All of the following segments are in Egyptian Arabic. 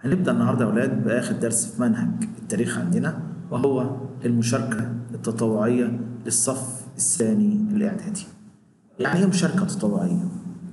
هنبدأ النهاردة يا أولاد بآخر درس في منهج التاريخ عندنا وهو المشاركة التطوعية للصف الثاني الإعدادي. يعني إيه مشاركة تطوعية؟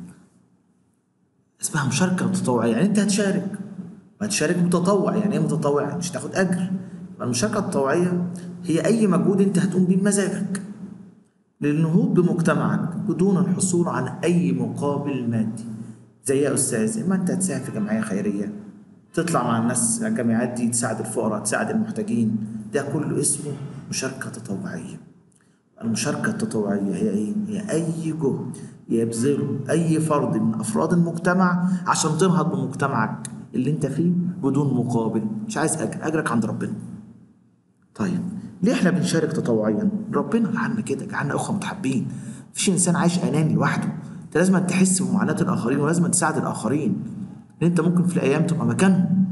اسمها مشاركة تطوعية يعني أنت هتشارك وهتشارك متطوع يعني إيه متطوع؟ مش هتاخد أجر. يبقى المشاركة التطوعية هي أي مجهود أنت هتقوم بيه بمزاجك للنهوض بمجتمعك بدون الحصول على أي مقابل مادي. زي يا أستاذ إما أنت هتساهم في جمعية خيرية تطلع مع الناس الجامعات دي تساعد الفقراء تساعد المحتاجين ده كله اسمه مشاركة تطوعية المشاركة التطوعية هي ايه؟ هي أي جهد يبذله أي فرد من أفراد المجتمع عشان تنهض بمجتمعك اللي أنت فيه بدون مقابل مش عايز أجر أجرك عند ربنا طيب ليه احنا بنشارك تطوعيا؟ ربنا جعلنا كده جعلنا أخوة متحابين مفيش إنسان عايش أناني لوحده أنت لازم تحس بمعاناة الآخرين ولازم تساعد الآخرين ان انت ممكن في الايام تبقى مكانهم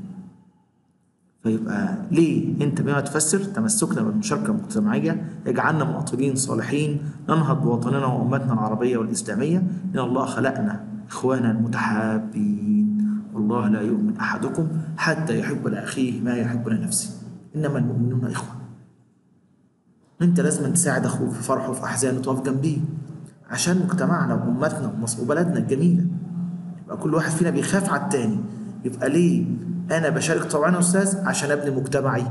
فيبقى ليه انت بما تفسر تمسكنا بالمشاركه المجتمعيه يجعلنا مواطنين صالحين ننهض بوطننا وامتنا العربيه والاسلاميه ان الله خلقنا اخوانا متحابين والله لا يؤمن احدكم حتى يحب لاخيه ما يحب لنفسه انما المؤمنون اخوه انت لازم تساعد اخوك في فرحه وفي احزانه وتقف جنبيه عشان مجتمعنا وامتنا وبلدنا الجميله يبقى كل واحد فينا بيخاف على التاني يبقى ليه انا بشارك طبعا يا استاذ عشان ابني مجتمعي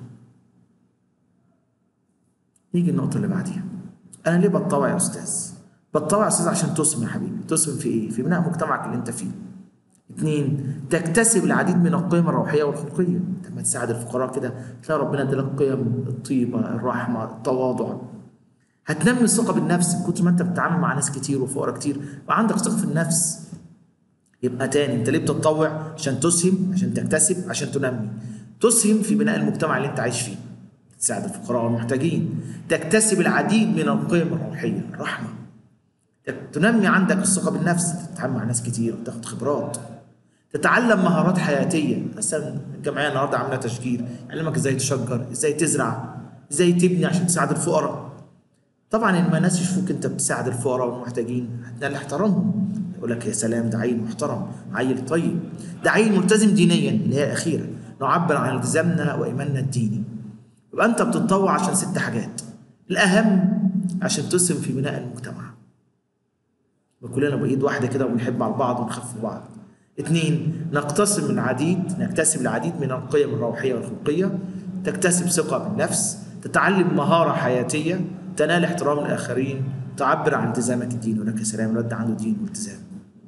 نيجي النقطة اللي بعديها أنا ليه بتطوع يا أستاذ؟ بتطوع يا أستاذ عشان تسهم يا حبيبي، تسهم في إيه؟ في بناء مجتمعك اللي أنت فيه. اتنين تكتسب العديد من القيم الروحية والخلقية، أنت لما تساعد الفقراء كده تلاقي ربنا ادالك قيم الطيبة، الرحمة، التواضع. هتنمي الثقة بالنفس كتر ما أنت بتتعامل مع ناس كتير وفقراء كتير، يبقى عندك ثقة في النفس. يبقى تاني انت ليه بتتطوع عشان تسهم عشان تكتسب عشان تنمي تسهم في بناء المجتمع اللي انت عايش فيه تساعد الفقراء والمحتاجين تكتسب العديد من القيم الروحيه الرحمه تنمي عندك الثقه بالنفس تتعامل مع ناس كتير وتاخد خبرات تتعلم مهارات حياتيه مثلا الجمعيه النهارده عامله تشجير يعلمك ازاي تشجر ازاي تزرع ازاي تبني عشان تساعد الفقراء طبعا لما الناس يشوفوك انت بتساعد الفقراء والمحتاجين هتنال احترامهم يقول لك يا سلام ده عيل محترم عيل طيب ده عيل ملتزم دينيا اللي هي اخيرا نعبر عن التزامنا وايماننا الديني يبقى انت بتتطوع عشان ست حاجات الاهم عشان تسهم في بناء المجتمع وكلنا بايد واحده كده وبنحب على بعض ونخاف في بعض اثنين نقتسم العديد نكتسب العديد من القيم الروحيه والخلقيه تكتسب ثقه بالنفس تتعلم مهاره حياتيه تنال احترام الاخرين تعبر عن التزامك الديني ولك يا سلام الواد عنده دين والتزام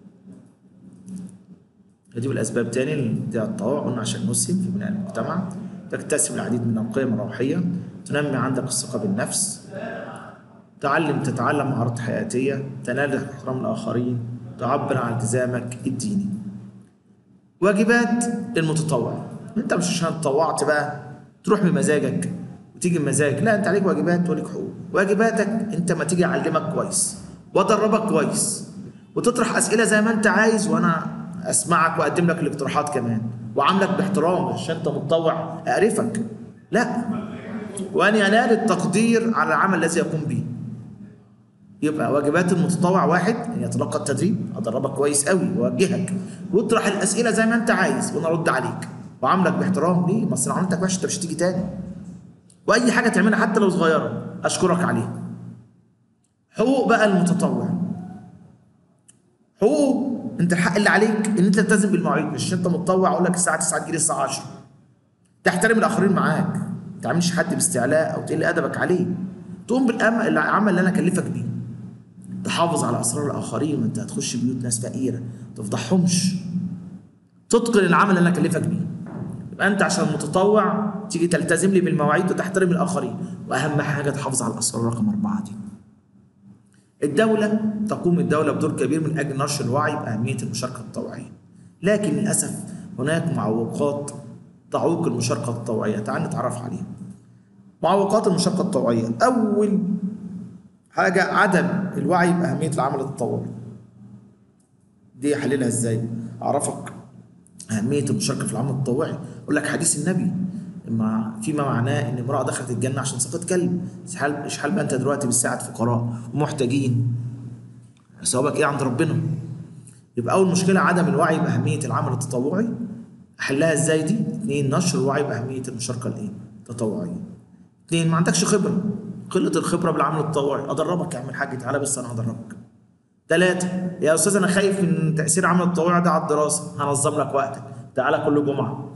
دي الاسباب تاني للتطوع قلنا عشان نسهم في بناء المجتمع تكتسب العديد من القيم الروحيه تنمي عندك الثقه بالنفس تعلم تتعلم مهارات حياتيه تنال احترام الاخرين تعبر عن التزامك الديني واجبات المتطوع انت مش عشان تطوعت بقى تروح بمزاجك وتيجي بمزاجك لا انت عليك واجبات وليك حقوق واجباتك انت ما تيجي اعلمك كويس وادربك كويس وتطرح اسئله زي ما انت عايز وانا اسمعك واقدم لك الاقتراحات كمان وعاملك باحترام عشان انت متطوع اعرفك لا وان ينال التقدير على العمل الذي يقوم به يبقى واجبات المتطوع واحد ان يتلقى التدريب ادربك كويس قوي واوجهك واطرح الاسئله زي ما انت عايز وانا ارد عليك وعاملك باحترام ليه؟ ما اصل عملتك وحش انت مش هتيجي تاني واي حاجه تعملها حتى لو صغيره اشكرك عليها حقوق بقى المتطوع حقوق انت الحق اللي عليك ان انت تلتزم بالمواعيد مش انت متطوع اقول لك الساعه 9 تجي الساعه 10 تحترم الاخرين معاك ما تعملش حد باستعلاء او تقل ادبك عليه تقوم بالعمل اللي انا اكلفك بيه تحافظ على اسرار الاخرين وانت هتخش بيوت ناس فقيره ما تفضحهمش تتقن العمل اللي انا اكلفك بيه يبقى انت عشان متطوع تيجي تلتزم لي بالمواعيد وتحترم الاخرين واهم حاجه تحافظ على الاسرار رقم اربعه دي الدولة تقوم الدولة بدور كبير من أجل نشر الوعي بأهمية المشاركة التطوعية لكن للأسف هناك معوقات تعوق المشاركة التطوعية تعال نتعرف عليها معوقات المشاركة التطوعية أول حاجة عدم الوعي بأهمية العمل التطوعي دي أحللها إزاي؟ أعرفك أهمية المشاركة في العمل التطوعي أقول لك حديث النبي ما فيما معناه ان امراه دخلت الجنه عشان سقط كلب اشحال اشحال بقى انت دلوقتي بتساعد فقراء ومحتاجين ثوابك ايه عند ربنا يبقى اول مشكله عدم الوعي باهميه العمل التطوعي احلها ازاي دي اتنين نشر الوعي باهميه المشاركه الايه التطوعيه اتنين ما عندكش خبره قله الخبره بالعمل التطوعي ادربك يا عم الحاج تعالى بس انا هدربك ثلاثة يا استاذ انا خايف من تاثير عمل التطوعي ده على الدراسه هنظم لك وقتك تعالى كل جمعه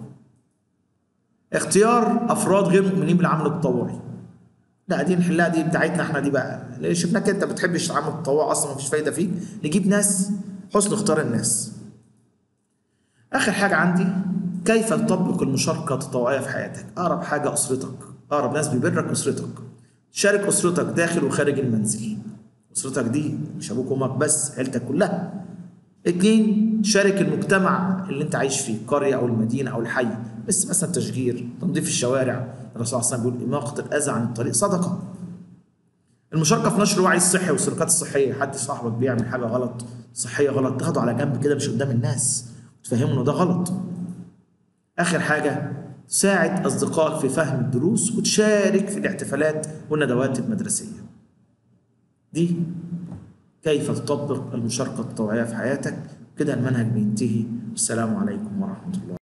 اختيار افراد غير مؤمنين بالعمل التطوعي لا دي نحلها دي بتاعتنا احنا دي بقى ليه شفناك انت ما بتحبش العمل التطوعي اصلا مفيش فايده فيك نجيب ناس حسن اختار الناس اخر حاجه عندي كيف تطبق المشاركه التطوعيه في حياتك اقرب حاجه اسرتك اقرب ناس بيبرك اسرتك شارك اسرتك داخل وخارج المنزل اسرتك دي مش ابوك وامك بس عيلتك كلها اتنين شارك المجتمع اللي انت عايش فيه القريه او المدينه او الحي بس مثلا تشجير تنظيف الشوارع الرسول صلى الله عليه وسلم بيقول اماقه الاذى عن الطريق صدقه المشاركه في نشر الوعي الصحي والسلوكات الصحيه حد صاحبك بيعمل حاجه غلط صحيه غلط تاخده على جنب كده مش قدام الناس وتفهمه انه ده غلط اخر حاجه تساعد اصدقائك في فهم الدروس وتشارك في الاحتفالات والندوات المدرسيه دي كيف تطبق المشاركه التطوعيه في حياتك كده المنهج بينتهي السلام عليكم ورحمه الله